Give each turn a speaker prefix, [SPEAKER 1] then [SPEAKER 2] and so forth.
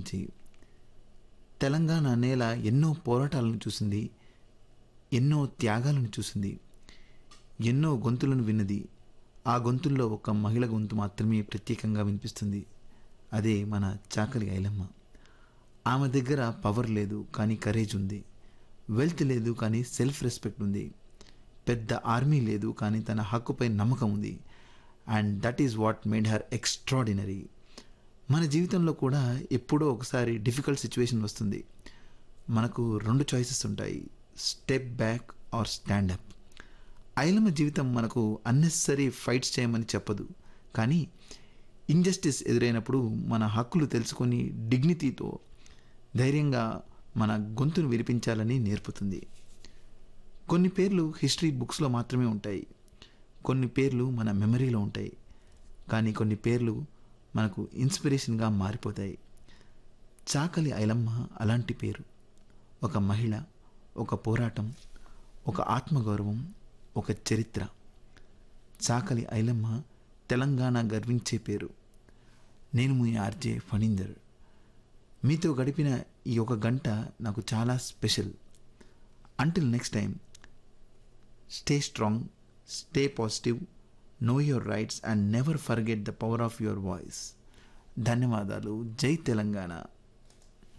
[SPEAKER 1] గురించి తెలంగాణ నేల ఎన్నో పోరాటాలను చూసింది ఎన్నో త్యాగాలను చూసింది ఎన్నో గొంతులను విన్నది ఆ గొంతుల్లో ఒక మహిళ గొంతు మాత్రమే ప్రత్యేకంగా వినిపిస్తుంది అదే మన చాకలి ఐలమ్మ ఆమె దగ్గర పవర్ లేదు కానీ కరేజ్ ఉంది వెల్త్ లేదు కానీ సెల్ఫ్ రెస్పెక్ట్ ఉంది పెద్ద ఆర్మీ లేదు కానీ తన హక్కుపై నమ్మకం ఉంది and that is what made her extraordinary మన జీవితంలో కూడా ఎప్పుడో ఒకసారి డిఫికల్ట్ సిచ్యువేషన్ వస్తుంది మనకు రెండు చాయిసెస్ ఉంటాయి step back or stand up Ailamma జీవితం మనకు అన్నెసరీ ఫైట్స్ చేయమని చెప్పదు కానీ ఇంజస్టిస్ ఎదురైనప్పుడు మన హక్కులు తెలుసుకొని డిగ్నిటీతో ధైర్యంగా మన గొంతును వినిపించాలని నేర్పుతుంది కొన్ని పేర్లు హిస్టరీ బుక్స్లో మాత్రమే ఉంటాయి కొన్ని పేర్లు మన మెమరీలో ఉంటాయి కానీ కొన్ని పేర్లు మనకు ఇన్స్పిరేషన్గా మారిపోతాయి చాకలి ఐలమ్మ అలాంటి పేరు ఒక మహిళ ఒక పోరాటం ఒక ఆత్మగౌరవం ఒక చరిత్ర చాకలి ఐలమ్మ తెలంగాణ గర్వించే పేరు నేను మీ ఆర్జే ఫణీందర్ మీతో గడిపిన ఈ ఒక గంట నాకు చాలా special until next time stay strong stay positive know your rights and never forget the power of your voice ధన్యవాదాలు జై తెలంగాణ